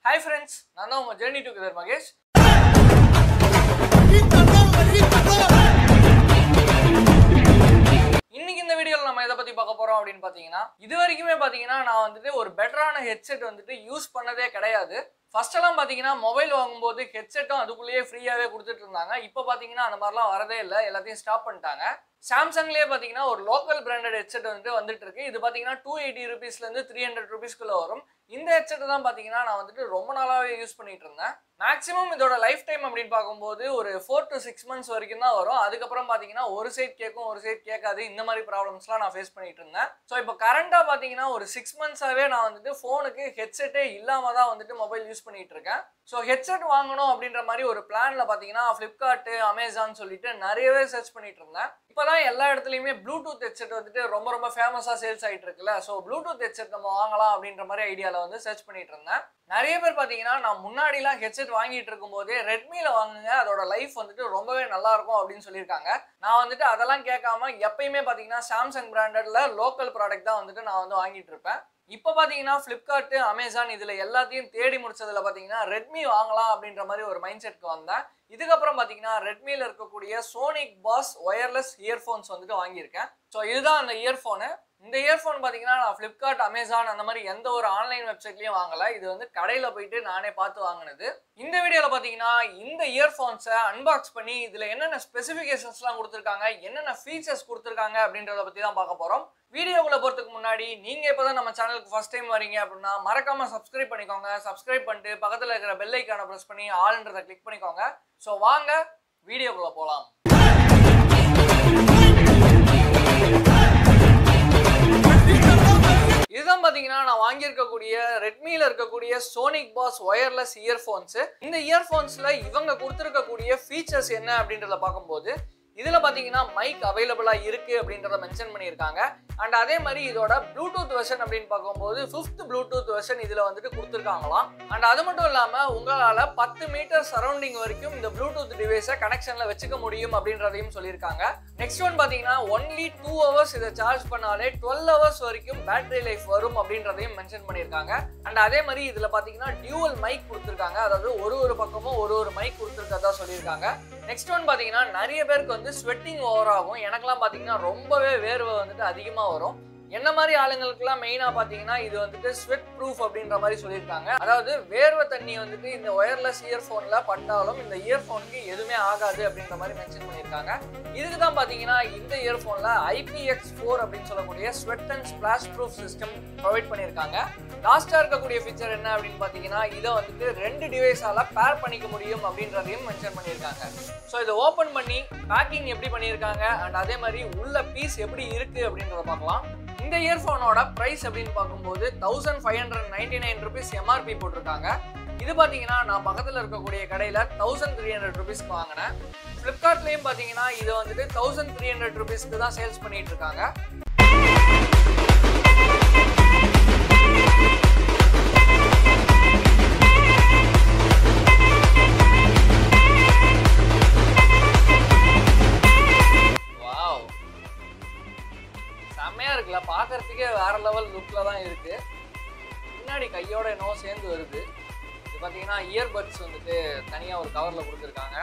hi friends நான் தான் உங்கள் ஜேர்னி டுகெதர் மகேஷ் இன்னைக்கு இந்த வீடியோவில் நம்ம எதை பற்றி பார்க்க போகிறோம் அப்படின்னு பார்த்தீங்கன்னா இது வரைக்குமே பார்த்தீங்கன்னா நான் வந்துட்டு ஒரு பெட்டரான ஹெட்செட் வந்துட்டு யூஸ் பண்ணதே கிடையாது ஃபர்ஸ்ட் எல்லாம் பார்த்தீங்கன்னா மொபைல் வாங்கும்போது ஹெட்செட்டும் அதுக்குள்ளேயே ஃப்ரீயாகவே கொடுத்துட்டு இருந்தாங்க இப்போ பார்த்தீங்கன்னா அந்த மாதிரிலாம் வரதே இல்லை எல்லாத்தையும் ஸ்டாப் பண்ணிட்டாங்க சாம்சங்லேயே பார்த்தீங்கன்னா ஒரு லோக்கல் பிராண்டட் ஹெட்செட் வந்துட்டு வந்துட்டு இருக்கு இது பார்த்தீங்கன்னா டூ எயிட்டி ருபீஸ்லேருந்து த்ரீ ஹண்ட்ரட் ருபீஸ்க்குள்ள வரும் இந்த ஹெட்செட் தான் பார்த்தீங்கன்னா நான் வந்துட்டு ரொம்ப நாளாகவே யூஸ் பண்ணிட்டு இருந்தேன் மேக்ஸிமம் இதோட லைஃப் டைம் அப்படின்னு பார்க்கும்போது ஒரு ஃபோர் டு சிக்ஸ் மந்த்ஸ் வரைக்கும் தான் வரும் அதுக்கப்புறம் பார்த்தீங்கன்னா ஒரு சைட் கேட்கும் ஒரு சைட் கேட்காது இந்த மாதிரி ப்ராப்ளம்ஸ்லாம் நான் ஃபேஸ் பண்ணிட்டு இருந்தேன் ஸோ இப்போ கரண்டாக பார்த்தீங்கன்னா ஒரு சிக்ஸ் மந்த்ஸாகவே நான் வந்துட்டு ஃபோனுக்கு ஹெட்செட்டே இல்லாமல் தான் வந்துட்டு மொபைல் யூஸ் பண்ணிட்டு இருக்கேன் ஸோ ஹெட்செட் வாங்கணும் அப்படின்ற மாதிரி ஒரு பிளான்ல பார்த்தீங்கன்னா ஃப்ளிப்கார்ட்டு அமேசான் சொல்லிட்டு நிறையவே சர்ச் பண்ணிட்டு இருந்தேன் இப்போதான் எல்லா இடத்துலையுமே ப்ளூடூத் ஹெட்செட் வந்துட்டு ரொம்ப ரொம்ப ஃபேமஸாக சேல்ஸ் ஆகிட்டு இருக்குல்ல ஸோ ப்ளூடூத் ஹெட்செட் நம்ம வாங்கலாம் அப்படின்ற மாதிரி ஐடியாவில் வந்து சர்ச் பண்ணிட்டு இருந்தேன் நிறைய பேர் பார்த்தீங்கன்னா நான் முன்னாடிலாம் ஹெட்செட் வாங்கிட்டு இருக்கும்போதே ரெட்மியில் வாங்குங்க அதோட லைஃப் வந்துட்டு ரொம்பவே நல்லா இருக்கும் அப்படின்னு சொல்லியிருக்காங்க நான் வந்துட்டு அதெல்லாம் கேட்காம எப்பயுமே பார்த்தீங்கன்னா சாம்சங் பிராண்டட்ல லோக்கல் ப்ராடக்ட் தான் வந்துட்டு நான் வந்து வாங்கிட்டு இருப்பேன் இப்போ பார்த்தீங்கன்னா ஃப்ளிப்கார்ட்டு அமேசான் இதில் எல்லாத்தையும் தேடி முடிச்சதுல பார்த்தீங்கன்னா ரெட்மி வாங்கலாம் அப்படின்ற மாதிரி ஒரு மைண்ட் செட்க்கு வந்தேன் இதுக்கப்புறம் பார்த்தீங்கன்னா ரெட்மியில் இருக்கக்கூடிய சோனிக் பாஸ் ஒயர்லெஸ் இயர்ஃபோன்ஸ் வந்துட்டு வாங்கியிருக்கேன் ஸோ இதுதான் அந்த இயர்ஃபோனு இந்த இயர்ஃபோன் பார்த்தீங்கன்னா நான் ஃப்ளிப்கார்ட் அமேசான் அந்த மாதிரி எந்த ஒரு ஆன்லைன் வெப்சைட்லையும் வாங்கலை இது வந்து கடையில் போயிட்டு நானே பார்த்து வாங்கினது இந்த வீடியோவில் பார்த்தீங்கன்னா இந்த இயர்ஃபோன்ஸை அன்பாக்ஸ் பண்ணி இதில் என்னென்ன ஸ்பெசிஃபிகேஷன்ஸ்லாம் கொடுத்துருக்காங்க என்னென்ன ஃபீச்சர்ஸ் கொடுத்துருக்காங்க அப்படின்றத பற்றி தான் பார்க்க போகிறோம் வீடியோக்குள்ள போகிறதுக்கு முன்னாடி நீங்கள் இப்போ தான் நம்ம சேனலுக்கு ஃபஸ்ட் டைம் வரீங்க அப்படின்னா மறக்காமல் சப்ஸ்கிரைப் பண்ணிக்கோங்க சப்ஸ்கிரைப் பண்ணிட்டு பக்கத்தில் இருக்கிற பெல் ஐக்கானை ப்ரெஸ் பண்ணி ஆல்ன்றதை கிளிக் பண்ணிக்கோங்க ஸோ வாங்க வீடியோக்குள்ளே போகலாம் இதுதான் பாத்தீங்கன்னா நான் வாங்கியிருக்கக்கூடிய ரெட்மியில் இருக்கக்கூடிய சோனிக் பாஸ் ஒயர்லெஸ் இயர்ஃபோன்ஸ் இந்த இயர்ஃபோன்ஸ்ல இவங்க கொடுத்துருக்கக்கூடிய ஃபீச்சர்ஸ் என்ன அப்படின்றத பார்க்கும்போது இதுல பாத்தீங்கன்னா மைக் அவைலபிளா இருக்கு அப்படின்றத மென்ஷன் பண்ணியிருக்காங்க அண்ட் அதே மாதிரி இதோட ப்ளூடூத் வெர்ஷன் அப்படின்னு பார்க்கும்போது ஃபிஃப்த் ப்ளூடூத் வெர்ஷன் இதுல வந்துட்டு கொடுத்துருக்காங்களாம் அண்ட் அது மட்டும் இல்லாம உங்களால பத்து மீட்டர் சரௌண்டிங் வரைக்கும் இந்த ப்ளூடூத் டிவைஸை கனெக்ஷன்ல வச்சுக்க முடியும் அப்படின்றதையும் சொல்லியிருக்காங்க நெக்ஸ்ட் ஒன் பாத்தீங்கன்னா ஒன்லி டூ ஹவர்ஸ் இதை சார்ஜ் பண்ணாலே டுவெல் ஹவர்ஸ் வரைக்கும் பேட்டரி லைஃப் வரும் அப்படின்றதையும் மென்ஷன் பண்ணியிருக்காங்க அண்ட் அதே மாதிரி இதுல பாத்தீங்கன்னா டியூவல் மைக் கொடுத்துருக்காங்க அதாவது ஒரு ஒரு பக்கமும் ஒரு ஒரு மைக் கொடுத்துருக்கதா சொல்லியிருக்காங்க நெக்ஸ்ட் ஒன் பாத்தீங்கன்னா நிறைய பேருக்கு வந்து ஸ்வெட்டிங் ஓவர் ஆகும் எனக்கெல்லாம் பாத்தீங்கன்னா ரொம்பவே வேர்வை வந்துட்டு அதிகமா வரும் என்ன மாதிரி ஆளுங்களுக்குலாம் மெயினாக பார்த்தீங்கன்னா இது வந்துட்டு ஸ்வெட் ப்ரூஃப் அப்படின்ற மாதிரி சொல்லியிருக்காங்க அதாவது வேர்வை தண்ணி வந்துட்டு இந்த ஒயர்லெஸ் இயர்ஃபோனில் பட்டாலும் இந்த இயர்ஃபோனுக்கு எதுவுமே ஆகாது அப்படின்ற மாதிரி மென்ஷன் பண்ணியிருக்காங்க இதுக்கு தான் பார்த்தீங்கன்னா இந்த இயர்ஃபோனில் ஐபிஎக்ஸ் ஃபோர் அப்படின்னு சொல்லக்கூடிய sweat and splash proof system provide பண்ணியிருக்காங்க லாஸ்ட்டாக இருக்கக்கூடிய ஃபீச்சர் என்ன அப்படின்னு பார்த்தீங்கன்னா இதை வந்துட்டு ரெண்டு டிவைஸால் பேர் பண்ணிக்க முடியும் அப்படின்றதையும் மென்ஷன் பண்ணியிருக்காங்க ஸோ இதை ஓப்பன் பண்ணி பேக்கிங் எப்படி பண்ணியிருக்காங்க அண்ட் அதே மாதிரி உள்ள பீஸ் எப்படி இருக்குது அப்படின்றத பார்க்கலாம் இந்த இயர்ஃபோனோட ப்ரைஸ் அப்படின்னு பார்க்கும்போது thousand five hundred ninety nine rupees MRP போட்டிருக்காங்க இது பார்த்தீங்கன்னா நான் பக்கத்தில் இருக்கக்கூடிய கடையில் தௌசண்ட் த்ரீ ஹண்ட்ரட் ருபீஸ்க்கு வாங்கினேன் ஃப்ளிப்கார்ட்லேயும் பார்த்தீங்கன்னா இதை வந்துட்டு தௌசண்ட் த்ரீ ஹண்ட்ரட் ருபீஸ்க்கு தான் சேல்ஸ் பண்ணிட்டு இருக்காங்க வாவ் செம்மையா இருக்குல்ல பார்க்கறதுக்கே வேற லெவல் லுக்ல தான் இருக்கு பின்னாடி கையோட என்னவோ சேர்ந்து வருது இது பார்த்தீங்கன்னா இயர்பட்ஸ் வந்துட்டு தனியாக ஒரு கவரில் கொடுத்துருக்காங்க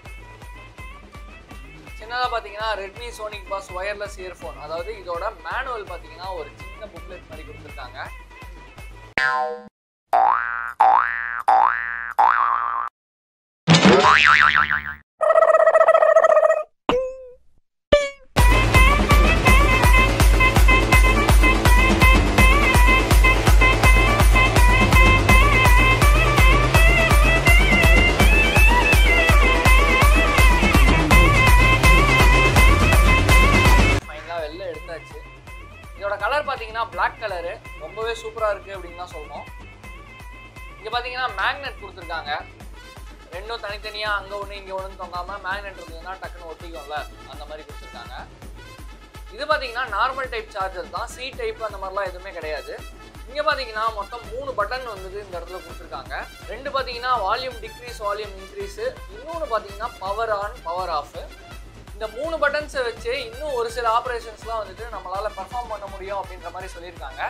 சின்னதாக பார்த்தீங்கன்னா Redmi Sonic Bass wireless earphone அதாவது இதோட மேனுவல் பார்த்தீங்கன்னா ஒரு சின்ன புக்லெட் மாதிரி கொடுத்துருக்காங்க ஃபைனலாக வெளில எடுத்தாச்சு இதோட கலர் பார்த்தீங்கன்னா Black கலரு ரொம்பவே சூப்பராக இருக்குது அப்படின்னு தான் சொல்லணும் இங்கே பார்த்தீங்கன்னா மேக்னெட் கொடுத்துருக்காங்க ரெண்டும் தனித்தனியாக அங்கே ஒன்று இங்கே ஒன்று தொங்காமல் மேக்னெட் இருந்ததுன்னா டக்குன்னு ஒட்டிக்கும்ல அந்த மாதிரி கொடுத்துருக்காங்க இது பார்த்தீங்கன்னா நார்மல் டைப் சார்ஜர் தான் சி டைப் அந்த மாதிரிலாம் எதுவுமே கிடையாது இங்கே பார்த்தீங்கன்னா மொத்தம் மூணு பட்டன் வந்துட்டு இந்த இடத்துல கொடுத்துருக்காங்க ரெண்டு பார்த்தீங்கன்னா வால்யூம் டிக்ரீஸ் வால்யூம் இன்க்ரீஸு இன்னொன்று பார்த்தீங்கன்னா பவர் ஆன் பவர் ஆஃப் இந்த மூணு பட்டன்ஸை வச்சு இன்னும் ஒரு சில ஆப்ரேஷன்ஸ்லாம் வந்துட்டு நம்மளால் பெர்ஃபார்ம் பண்ண முடியும் அப்படின்ற மாதிரி சொல்லியிருக்காங்க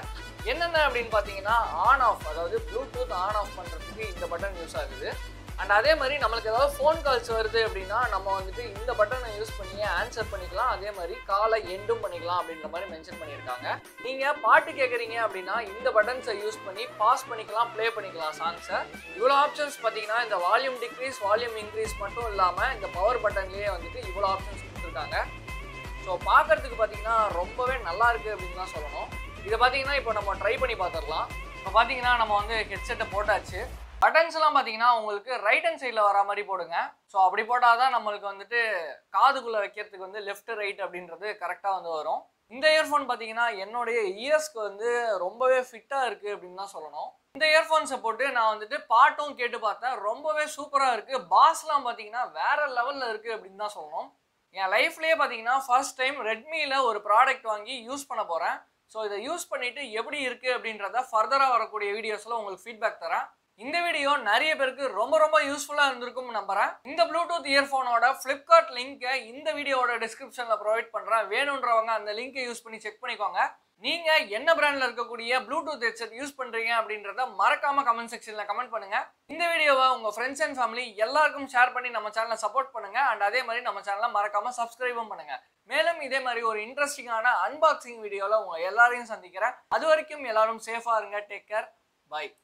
என்னென்ன அப்படின்னு பார்த்தீங்கன்னா ஆன் ஆஃப் அதாவது ப்ளூடூத் ஆன் ஆஃப் பண்ணுறதுக்கு இந்த பட்டன் யூஸ் ஆகுது அண்ட் அதே மாதிரி நம்மளுக்கு ஏதாவது ஃபோன் கால்ஸ் வருது அப்படின்னா நம்ம வந்துட்டு இந்த பட்டனை யூஸ் பண்ணி ஆன்சர் பண்ணிக்கலாம் அதே மாதிரி காலை எண்டும் பண்ணிக்கலாம் அப்படின்ற மாதிரி மென்ஷன் பண்ணியிருக்காங்க நீங்கள் பாட்டு கேட்குறீங்க அப்படின்னா இந்த பட்டன்ஸை யூஸ் பண்ணி பாஸ் பண்ணிக்கலாம் ப்ளே பண்ணிக்கலாம் சாங்ஸை இவ்வளோ ஆப்ஷன்ஸ் பார்த்தீங்கன்னா இந்த வால்யூம் டிக்ரீஸ் வால்யூம் இன்க்ரீஸ் மட்டும் இல்லாமல் இந்த பவர் பட்டன்லேயே வந்துட்டு இவ்வளோ ஆப்ஷன்ஸ் கொடுத்துருக்காங்க ஸோ பார்க்கறதுக்கு பார்த்தீங்கன்னா ரொம்பவே நல்லா இருக்கு அப்படின்னு தான் சொல்லணும் இதை பார்த்தீங்கன்னா இப்போ நம்ம ட்ரை பண்ணி பார்த்துடலாம் இப்போ பார்த்தீங்கன்னா நம்ம வந்து ஹெட்செட்டை போட்டாச்சு பட்டன்ஸ்லாம் பார்த்தீங்கன்னா உங்களுக்கு ரைட் ஹேண்ட் சைடில் வர மாதிரி போடுங்க ஸோ அப்படி போட்டால் தான் நம்மளுக்கு வந்துட்டு காதுக்குள்ளே வைக்கிறதுக்கு வந்து லெஃப்ட் ரைட் அப்படின்றது கரெக்டாக வந்து வரும் இந்த இயர்ஃபோன் பார்த்தீங்கன்னா என்னுடைய இயர்ஸ்க்கு வந்து ரொம்பவே ஃபிட்டாக இருக்குது அப்படின்னு தான் சொல்லணும் இந்த இயர்ஃபோன்ஸை போட்டு நான் வந்துட்டு பாட்டும் கேட்டு பார்த்தேன் ரொம்பவே சூப்பராக இருக்குது பாஸ்லாம் பார்த்தீங்கன்னா வேற லெவலில் இருக்குது அப்படின்னு தான் சொல்லணும் என் லைஃப்லேயே பார்த்தீங்கன்னா ஃபர்ஸ்ட் டைம் ரெட்மியில் ஒரு ப்ராடக்ட் வாங்கி யூஸ் பண்ண போகிறேன் ஸோ இதை யூஸ் பண்ணிட்டு எப்படி இருக்குது அப்படின்றத ஃபர்தராக வரக்கூடிய வீடியோஸில் உங்களுக்கு ஃபீட்பேக் தரேன் இந்த வீடியோ நிறைய பேருக்கு ரொம்ப ரொம்ப யூஸ்ஃபுல்லாக இருந்திருக்கும் நம்புறேன் இந்த ப்ளூடூத் இயர்ஃபோனோட ஃப்ளிப்கார்ட் லிங்கை இந்த வீடியோவோட டிஸ்கிரிப்ஷனில் ப்ரொவைட் பண்ணுறேன் வேணுன்றவங்க அந்த லிங்கை யூஸ் பண்ணி செக் பண்ணிக்கோங்க நீங்க என்ன பிராண்ட்ல இருக்கக்கூடிய ப்ளூடூத் ஹெட்செட் யூஸ் பண்றீங்க அப்படின்றத மறக்காம கமெண்ட் செக்ஷன்ல கமெண்ட் பண்ணுங்க இந்த வீடியோவை உங்க ஃப்ரெண்ட்ஸ் அண்ட் ஃபேமிலி எல்லாருக்கும் ஷேர் பண்ணி நம்ம சேனலை சப்போர்ட் பண்ணுங்க அண்ட் அதே மாதிரி நம்ம சேனலை மறக்காம சப்ஸ்கிரைபும் பண்ணுங்க மேலும் இதே மாதிரி ஒரு இன்ட்ரெஸ்டிங்கான அன்பாக்சிங் வீடியோல உங்க எல்லாரையும் சந்திக்கிறேன் அது வரைக்கும் எல்லாரும் சேஃபா இருங்க டேக் கேர் பை